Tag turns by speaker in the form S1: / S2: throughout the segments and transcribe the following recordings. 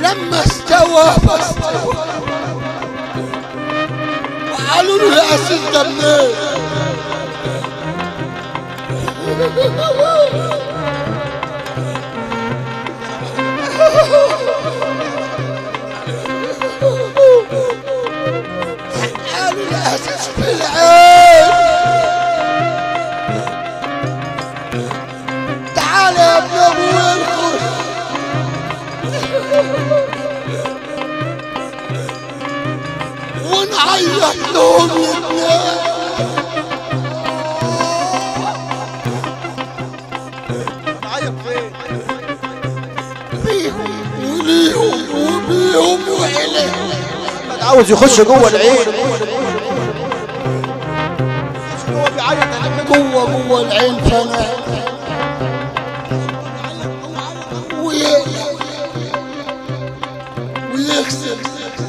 S1: لما استوى فاستوى وقالوا له يا أسيس ده منين قالوا يا أسيس في العين تعال يا ابن ابويا الخوف ونعيط لهم الاثنين
S2: عيط فين
S1: بيهم وليهم وبيهم وإليهم
S2: محمد عاوز يخش جوه العين هو بيعيط يعني
S1: جوه جوه العين فناء ويقلق ويكسر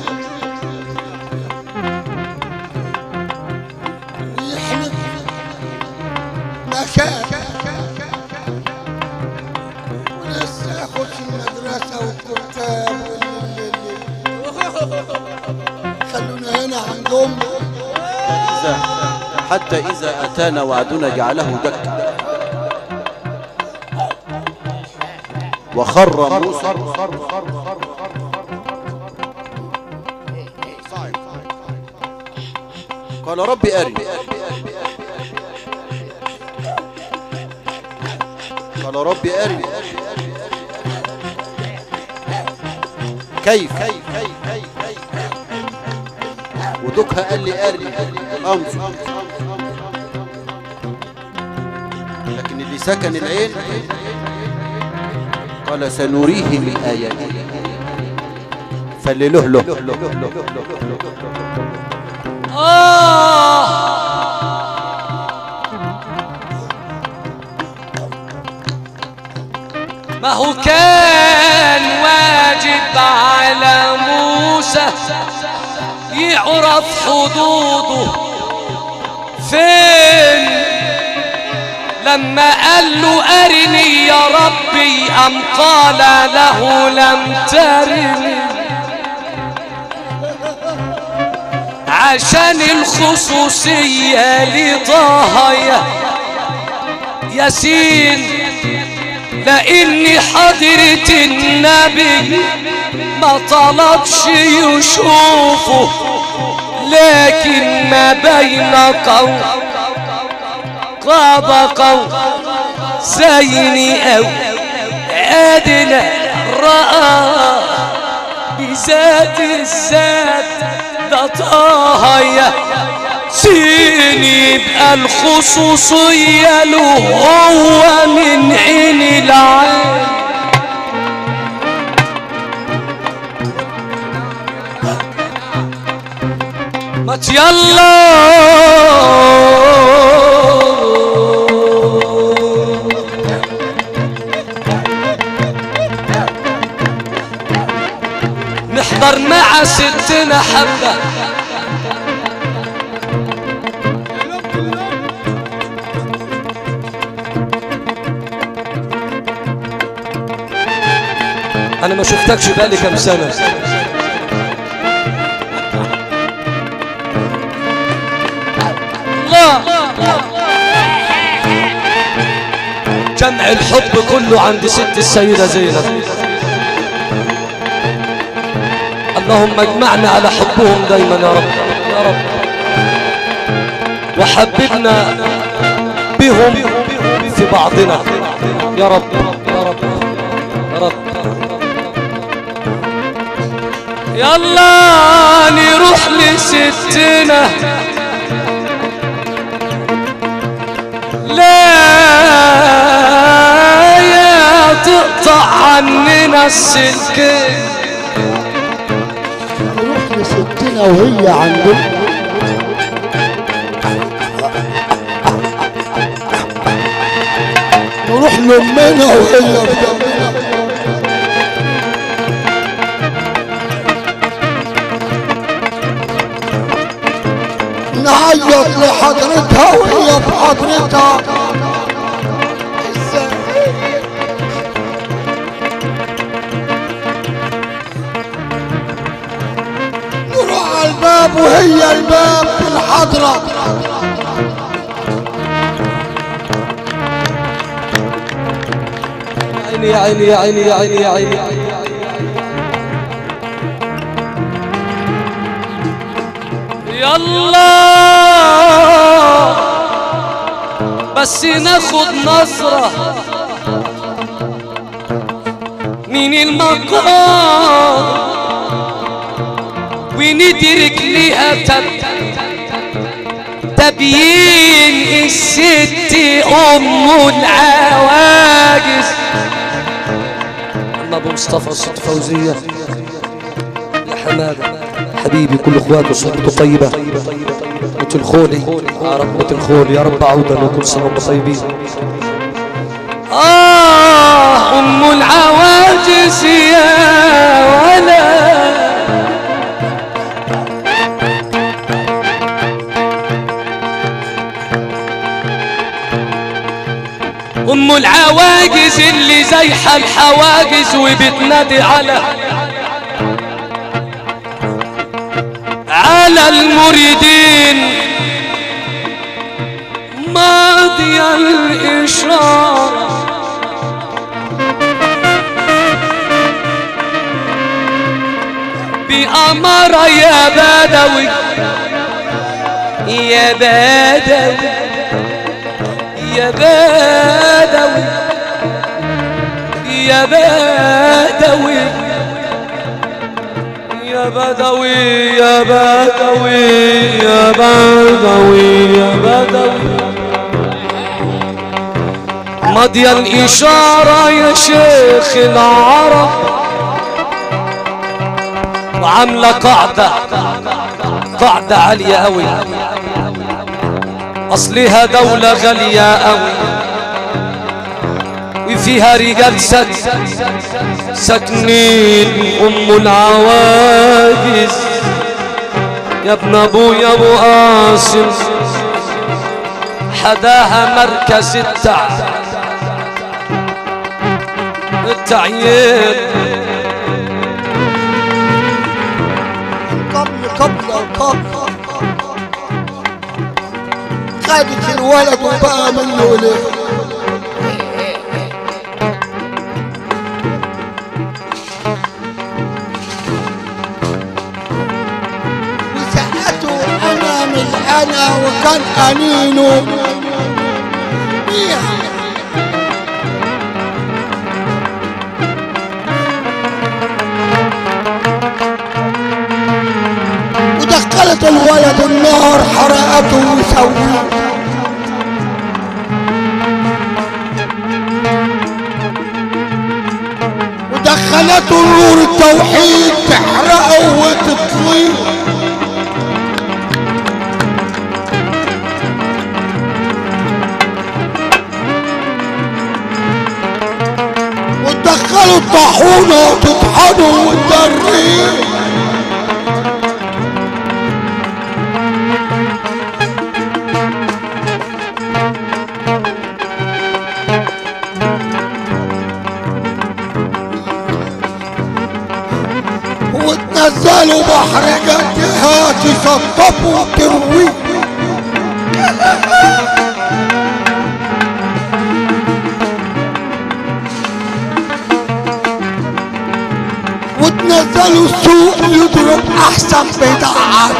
S1: ويحلف مكان ولسه يخش المدرسة والكتاب خلونا هنا عندهم
S3: إذا حتى إذا أتانا وعدنا جعله دكا وخر موسى قال رب أرني قال رب أرني كيف ودكها قال لي أرني أنظر لكن اللي سكن العين قال سنريهم الآيات فلله له
S4: ما هو كان واجب على موسى يعرف حدوده فين لما قال له أرني يا ربي أم قال له لم ترني عشان الخصوصية لطه يا ياسين لاني حضرة النبي ما طلبش يشوفه لكن ما بين قوم قاب قوم زيني او ادنى رأى بذات الذات ده طه يا سين يبقى الخصوصية له هو من عين العين ما يلا نحضر مع ستنا حبه انا ما شفتكش بقالي كام سنه الله جمع الحب كله عند ست السيدة زينب اللهم اجمعنا على حبهم دايما يا رب يا رب وحببنا بهم في بعضنا يا رب يا رب يا رب يلا نروح لستنا لا يا تقطع عننا السلكين
S1: نروح لستنا وهي عندنا نروح لأمنا وهي في جنبنا نعيط لحضرتها وهي في حضرتها الباب في الحضرة
S4: عيني يا عيني يا عيني يا عيني يا عيني يلا بس ناخد نظرة من المقام وندرك لها تب تبيين الست ام العواجز اما ابو مصطفى الست فوزيه يا حماده حبيبي كل اخواته صحبته طيبه مثل خولي يا رب مثل خولي يا رب عودا وكل سنه وانتم طيبين آه أم العواجز يا ولد أم العواجز اللي زيحة الحواجز وبتنادي على على المريدين ماضي الإشارة بأمارة يا بدوي يا بدوي يا بدوي يا بدوي يا بدوي يا بدوي يا بدوي يا بدوي مضي الإشارة يا شيخ العرب وعاملة قاعدة قاعدة عالية أوي أصلها دولة غالية أوي وفيها رجال سك ساكنين أم العواجز يا ابن أبويا أبو قاسم حداها مركز التع التعيين
S1: قبل قبل قبل خدت الولد وبقى منه ليه وسألته أنا من أنا وكان أنينه بيها ودخلت الولد النار حرقته وسويه ودخلته نور التوحيد تحرقه وتطليه وتدخلوا الطاحونة وتطحنوا وتدريه وتنزلوا بحر جدها تسطفوا وترويه وتنزلوا السوق يضرب احسن بضاعة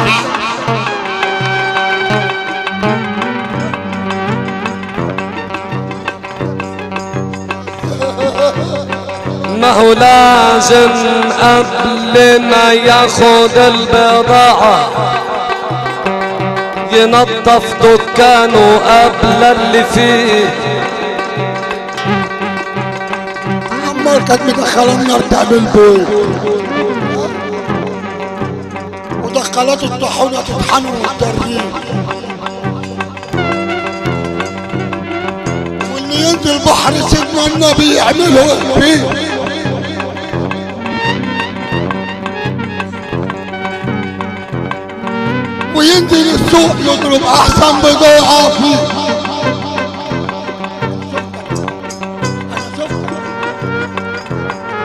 S4: ما هو لازم قبل ما ياخد البضاعة ينظف دكانه قبل اللي فيه
S1: عمار كانت مدخله النار تعمل بيت ودخلته الطاحونة تطحنه وتدريه واللي ينزل بحر سيدنا النبي يعمله فيه وينزل السوق يضرب احسن بضاعة فيه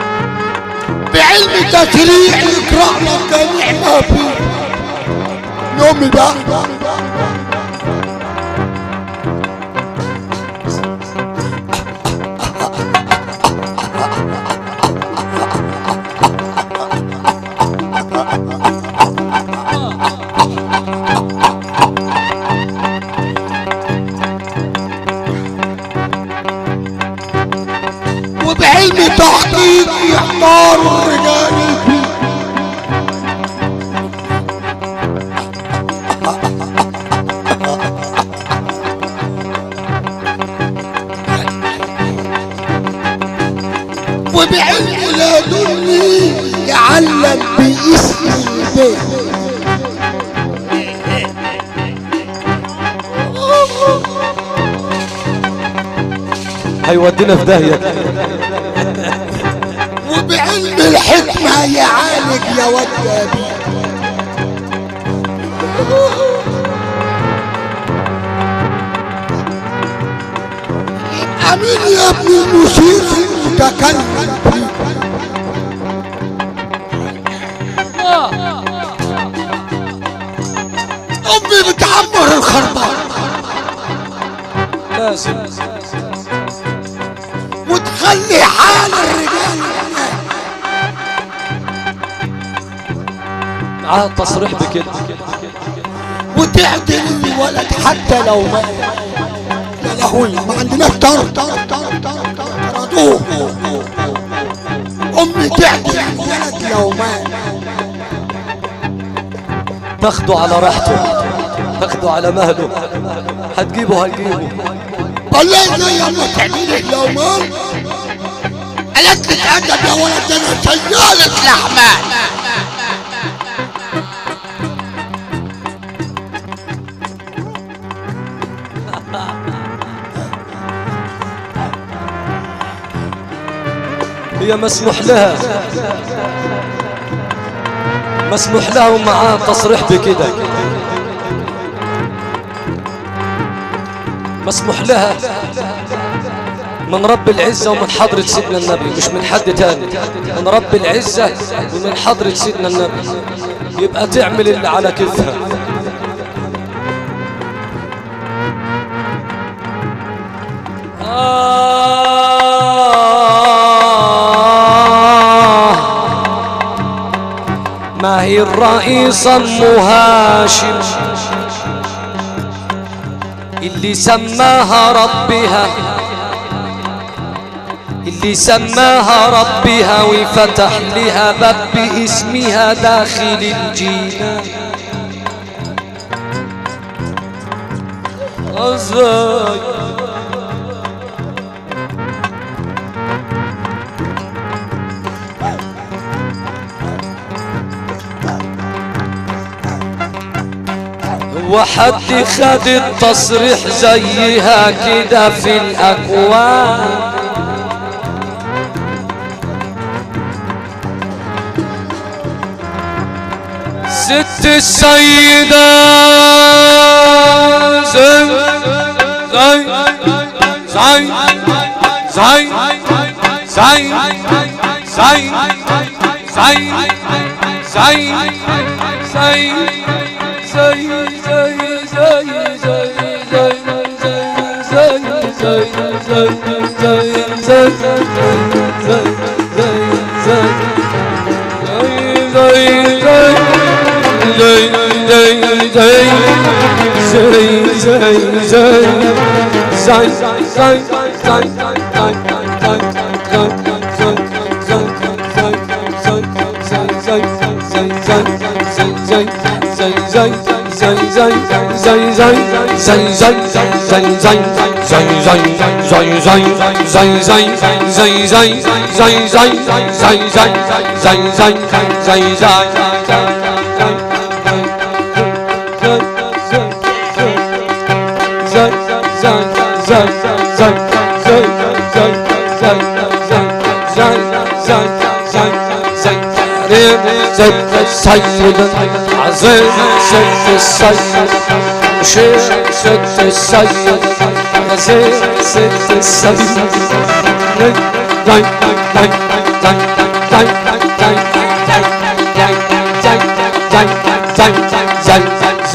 S1: بعلم تشريع يقرأ لك جميع ما فيه نومي بقى وبعلم تحقيق يحتار الرجال فيه وبعلم لا دني يعلم باسم البيت
S4: هيودينا في داهية
S1: وبعلم الحكمة يعالج يا واد يا أبي. أمين يا ابن المشير المتكلم فيه أمي بتعمر الخربان
S4: لازم
S1: وتخلي حال الرجال
S4: معاه تصريح بكده
S1: وتعدل الولد حتى لو ما يا لهوي ما عندناش طرد طردوه امي تعدل الولد لو ما
S4: تاخده على راحته تاخده على مهله هتجيبه هتجيبه
S1: والله زي ما تعملي لو ما قالت لي ادب يا ولد ده انا سيالة لحمة
S4: هي مسموح لها مسموح لها ومعاه تصريح بكده مسموح لها من رب العزة ومن حضرة سيدنا النبي مش من حد تاني من رب العزة ومن حضرة سيدنا النبي يبقى تعمل اللي على كيفها آه ما هي الرئيس ام هاشم اللي سماها ربها اللي سماها ربها وفتح لها باب باسمها داخل الجنان أزاي وحد خد التصريح زيها كده في الأكوان ست السيدة زين زين زين زين زين زين زين زين زين زين ست السيد عزيز ست السيد مشير ست السيد عزيز ست السيد داي داي داي داي داي داي داي داي داي داي داي داي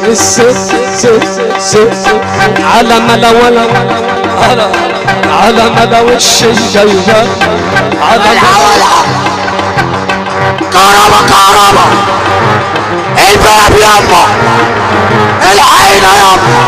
S4: الست ست ست على ملا ولا على على ملا وش الجيبان على ملا
S1: كهربا كهربا الباب يابا العين يابا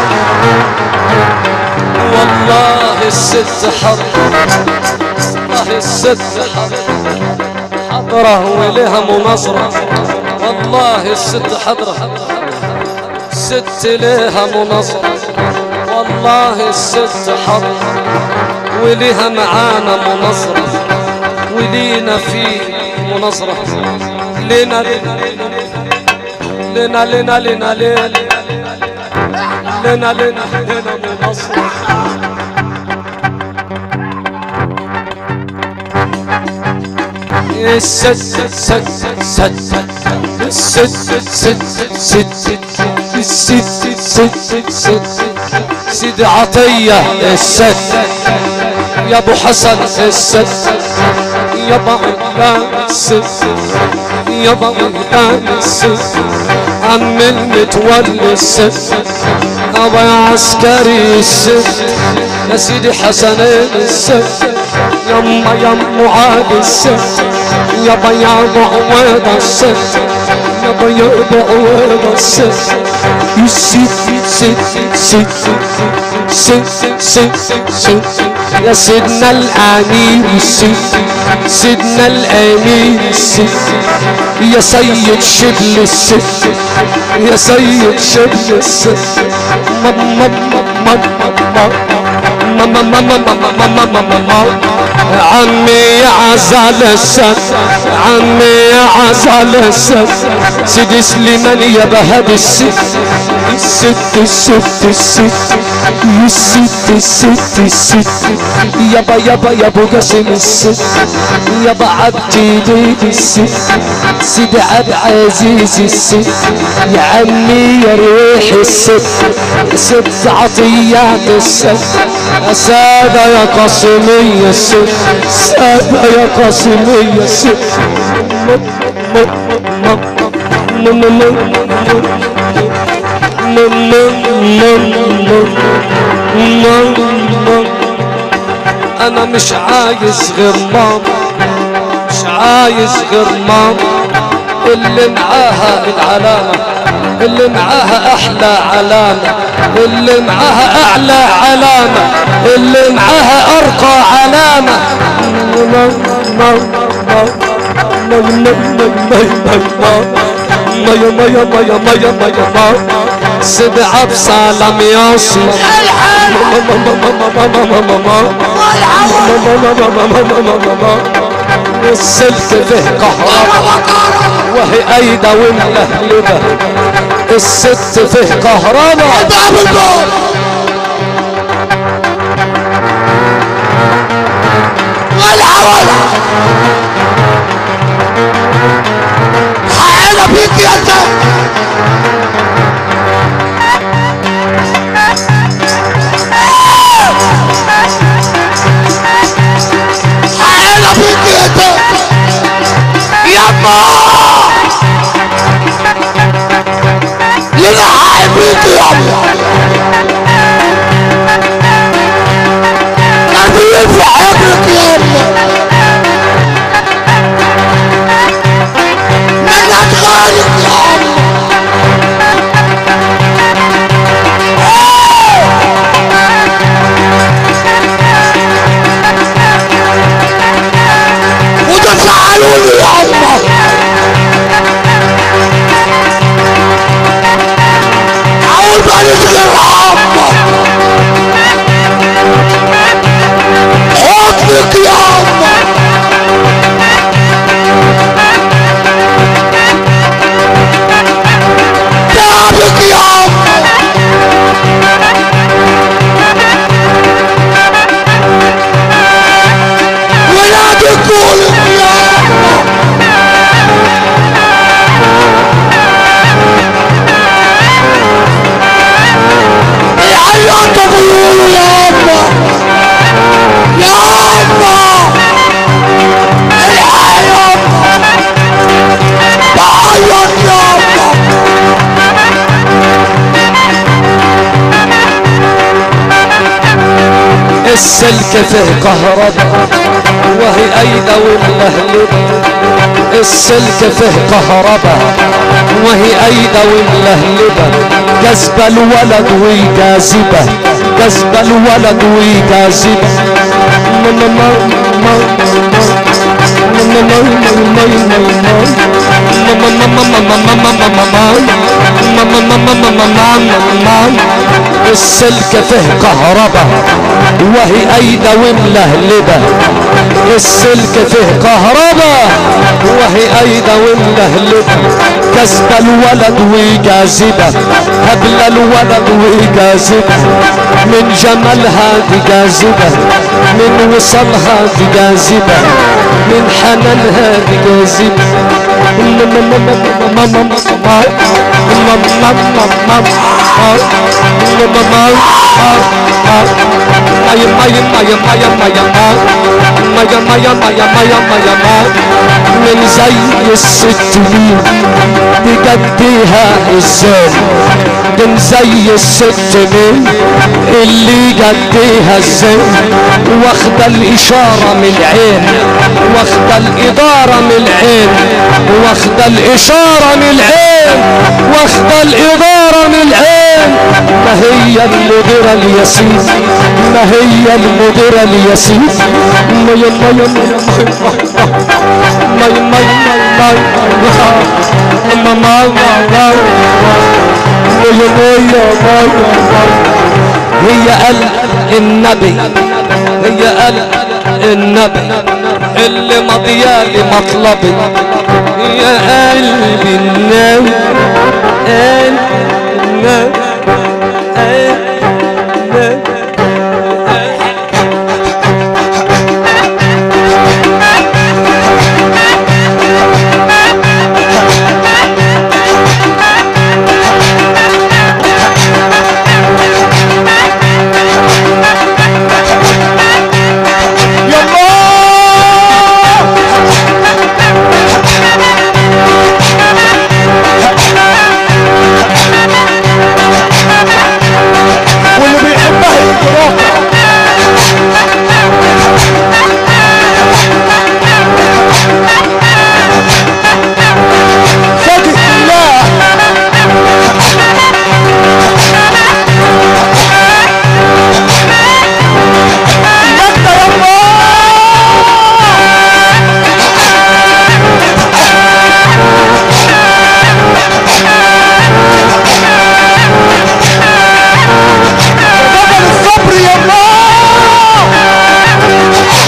S4: والله الست حضرة والله الست حضرة حضرة ولها مناظرة والله الست حضرة ست لها مناظرة والله الست حضرة ولها معانا مناظرة ولينا في مناظرة لنا لنا لنا لنا لنا لنا لنا لنا لنا مناظرة الست ست ست الست ست ست الست ست ست سيد عطية الست يا ابو حسن الست يا بعيدان الست يا بعيدان الست عم المتولي الست ابا يا عسكري الست يا سيدي حسنين الست يما يا معاد الست يابا يا عواد الست يابا يا عواد الست الست ست ست ست ست ست يا سيدنا الامير الست سيدنا الامير الست يا سيد شبل الست يا سيد شبل الست ماما ماما ماما ماما ماما ماما ماما ماما عمي يا عزال الست عمي يا عزال الست سيدي سليمان يا بهاد الست الست الست الست الست الست الست يابا يابا يا ابو قاسم الست يابا عبدي ديد الست سيدي عبد عزيز الست يا عمي يا ريح الست ست عطيات الست سادة يا قاسمية الست سادة يا قاسمية الست انا مش عايز غير ماما مش عايز غير ماما اللي معاها العلامة اللي معاها احلى علامة اللي معاها اعلى علامة اللي معاها ارقى علامة مايا مايا مايا مايا مايا مايا سيد عبد سلام ياسر السلك فيه كهرباء وهي ايده وملهلبه الست فيه كهرباء
S1: باب النور والعوض حيانا بيك يا انت حيانا بيك يا انت يما للحق بيك يما قلبي في حبك يما منك خالق يما وتفعلوني يما
S4: السلك فيه كهرباء وهي ايده والمهلبة السلك فيه كهرباء وهي ايده والمهلبة جذب الولد ويجاذبه جذب الولد ويجاذبه ما- ما- ما- السلك فيه كهرباء وهي ايده وملهلبه السلك فيه كهرباء وهي ايده وملهلبه كسب الولد وجاذبه هبل الولد وجاذبه من جمالها دي جاذبه من وصلها دي جاذبه من حنانها دي جاذبه من زي الستين بجديها ازاي من زي الستين اللي جديها ازاي واخده الاشاره من العين واخده الاداره من العين واخده الاشاره من العين واخده الاداره من العين ما هي المديره الياسين ما هي المديره الياسين ما يا ما يا ما يا ما يا ما يا ما ما ما هي قلب النبي هي قلب النبي اللي مضيالي مطلبي يا قلب النبي قلب النبي قلب النبي
S2: واللي بيحبها يجراها فاتح الله المجد يا الله جبل الصبر يا الله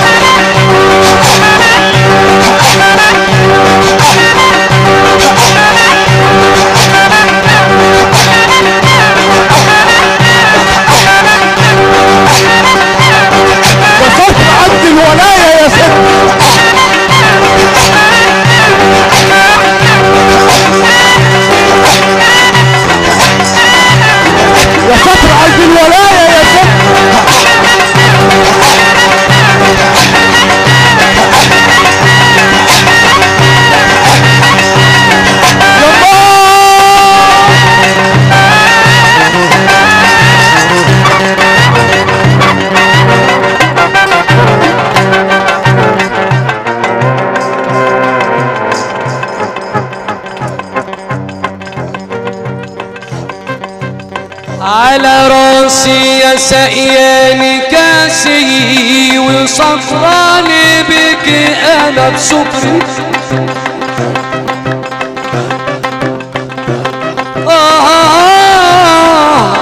S2: يا صبر عد الولاية يا ست يا صبر عد الولاية يا ست يا الله
S4: على راسي يا سقياني كاسي وصفراني بك انا بسكري آه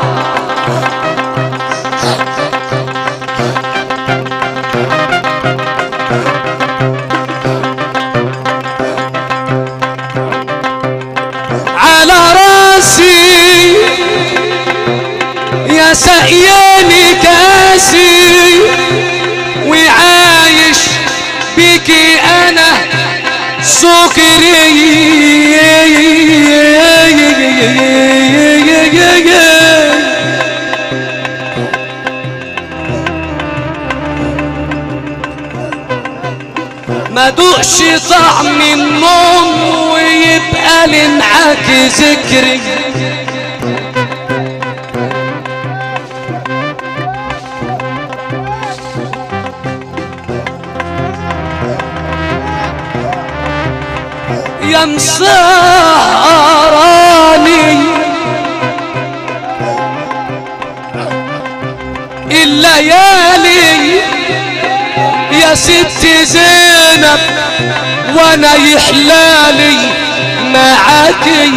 S4: على راسي يا سقياني كاسي وعايش بيكي انا سكري ما دوقش طعم النوم ويبقى لي معاك ذكري يا مسهراني الليالي يا ست زينب وانا يحلالي معاكي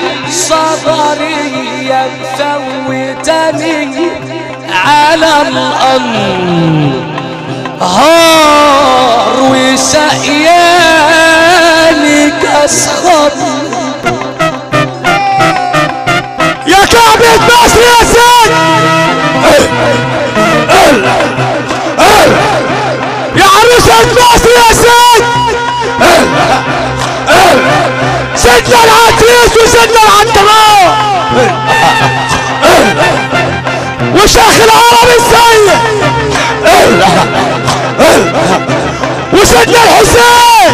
S4: صبري يا مفوتني على الانهار وسقياني كسخر
S2: يا كعبة مصر يا سيد يا عروسة مصر يا سيد سيدنا العتيق وسيدنا العنتران وشيخ العرب السيد وسيدنا الحسين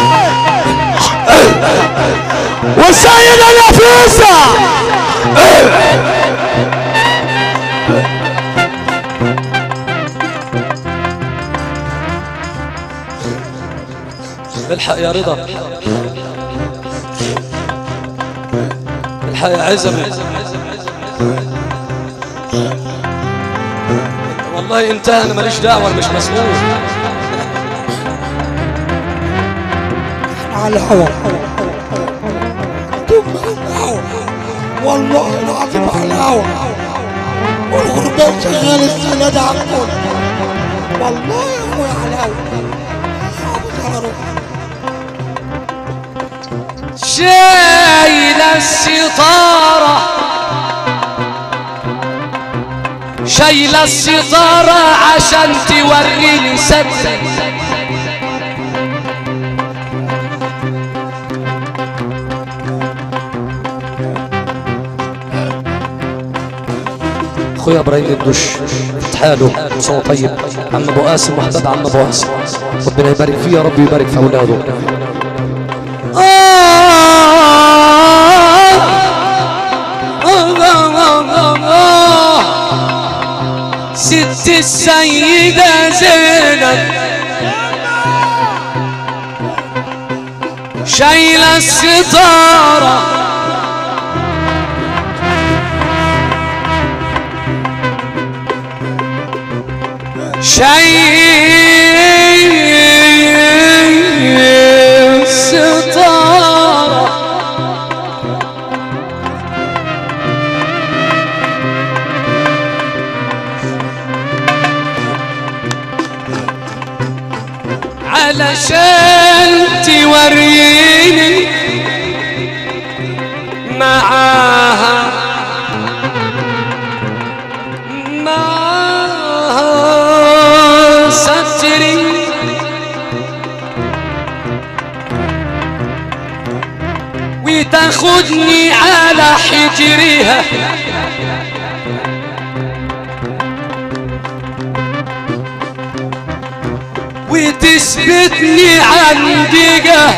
S2: والسيدة نفيسة
S4: الحق يا رضا الحق يا عزمي والله انتهى انا ماليش دعوه انا مش مسؤول
S1: على الهوا ثم الهوا والله العظيم على الهوا والغربان شغال السنة ده على الكل والله يا ابويا على الهوا حافظ على روحك
S4: شايل الستارة شايل الستارة عشان توريني ستري اخويا ابراهيم الدش حاله صوت طيب عم ابو قاسم وحباب عم ابو قاسم ربنا يبارك فيه يا رب يبارك في اولاده ست السيدة زينب شايلة الستارة شايل الستارة علشان توريني معاها معاها ستري وتاخدني على حجرها وتثبتني عندها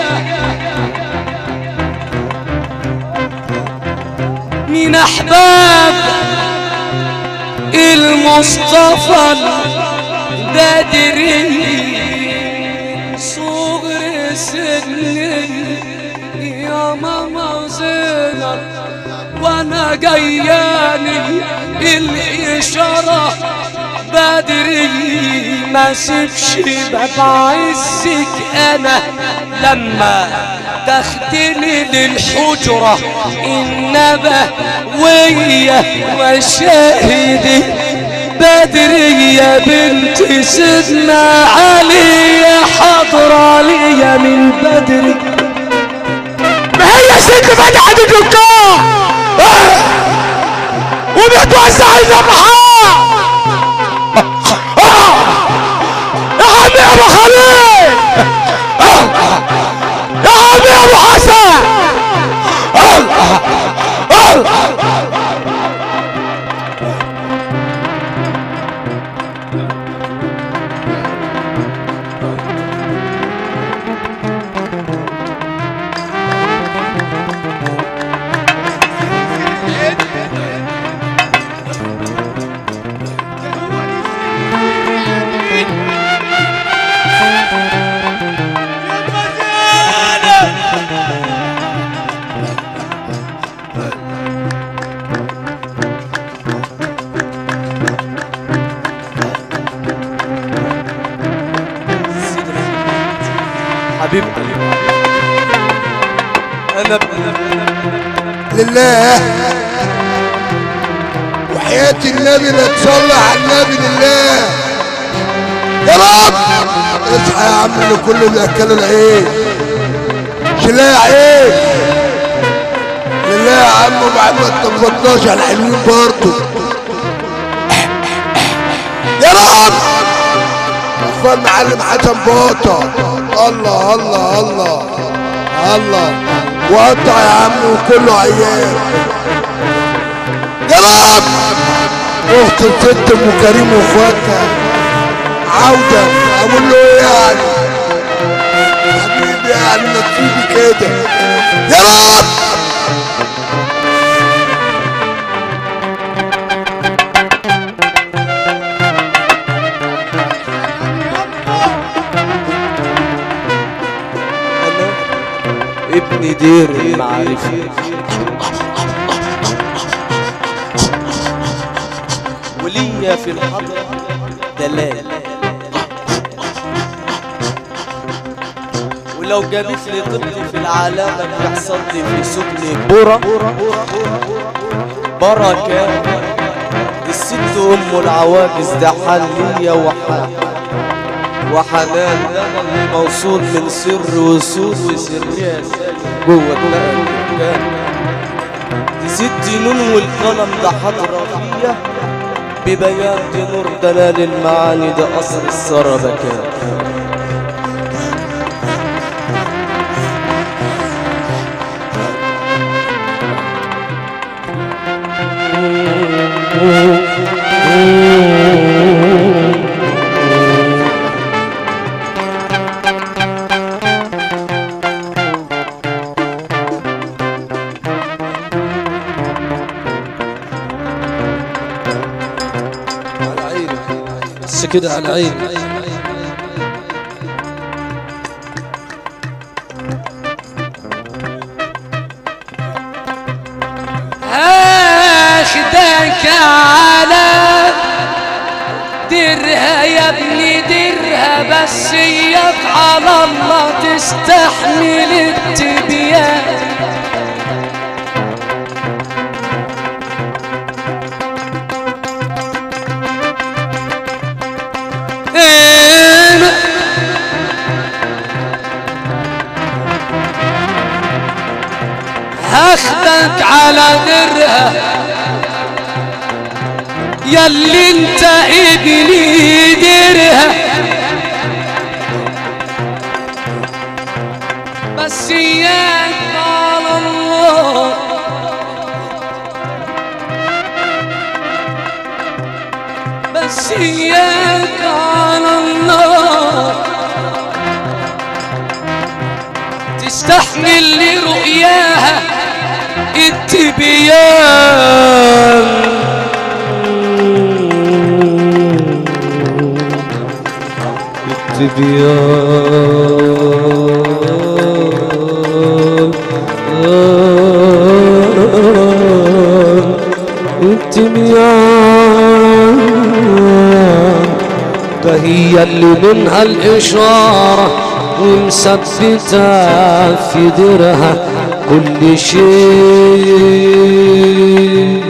S4: من احباب المصطفى البدري صغر سني يا ماما زينب وانا جياني الاشاره بدري ما سيبش باب عزك انا لما تاخدني للحجرة النبه ويا وشاهدي بدري يا بنت سيدنا علي حضر لي من بدري
S2: ما هي ست فتحت الدكان وبتوزع الذبحات يا عمي يا ابو خليل يا عمي يا ابو حسن
S4: حبيبتي انا ابني
S1: لله وحياة النبي لا تصلي على النبي لله يا رب اصحى يا عم اللي كل اللي اكلوا العيش شلاء عيش لله يا عم وبعد ما اتفضناش على الحلوين برضه يا رب اخوان معلم حسن بوطه الله الله الله الله وقطع يا عم وكله عيال يا رب اخت الست ام كريم واخواتها عودة اقول له ايه يعني حبيبي يعني نصيبي كده يا رب
S4: انا ابن دير المعرفة وليا في الحضرة دلال ولو جابت لي طفل في العلامة بيحصل لي في سكن برا بركة دي الست أم العواجز ده حلية وحال وحنان ده أنا اللي موصول من سر وسود وسرية جوه دماغ الدكان دي ست نون والقلم ده حضرة فيا ببيان دي نور دلال المعاني ده قصر السربكات
S2: على عيني بس كده على عيني
S5: اخدك على درها يا ابني درها بس اياك على الله تستحمل التبيان إيه هاخدك على درها ياللي انت ابني درها بس اياك على الله بس اياك على الله تستحمل لرؤياها التبيان
S4: ده هي اللي منها الإشارة ومثبتة في درها كل شيء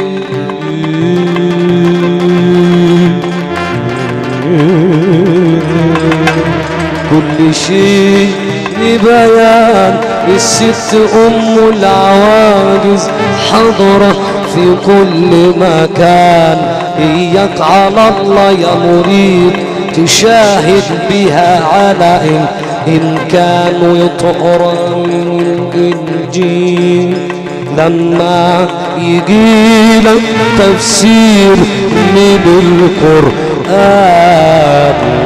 S4: كل شيء ببيان الست أم العواجز حضرة في كل مكان إياك على الله يا مريد تشاهد بها على إن, إن كانوا يطهر من الجيل لما يجي لك تفسير من القرآن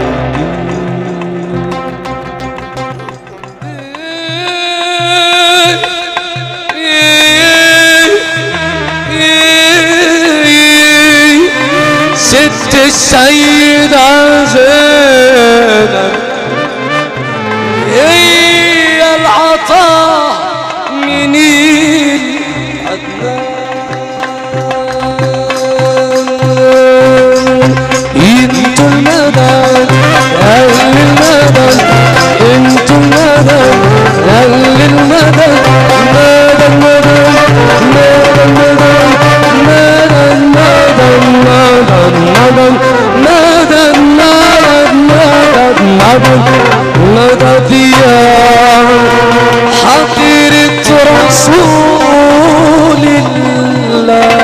S5: ست السيدة زينب هي العطاء من
S4: انتم المدد اهل المدد انتم
S5: المدد يا اللي المدد مدد مدد مدد مدد مدد مدد مدد مدد مدد مدد مدد مدد يا حضرة رسول الله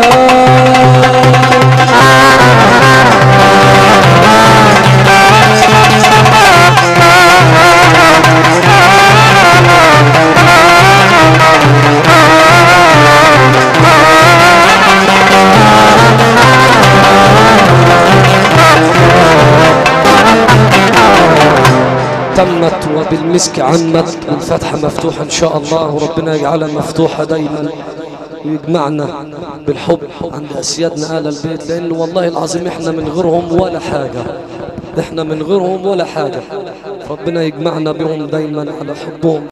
S5: تمت وبالمسك عمت والفتحة مفتوحة إن شاء الله وربنا يجعلها مفتوحة دايما ويجمعنا بالحب عند أسيادنا آل البيت لأن والله العظيم إحنا من غيرهم ولا حاجة إحنا من غيرهم ولا حاجة ربنا يجمعنا بهم دايما على حبهم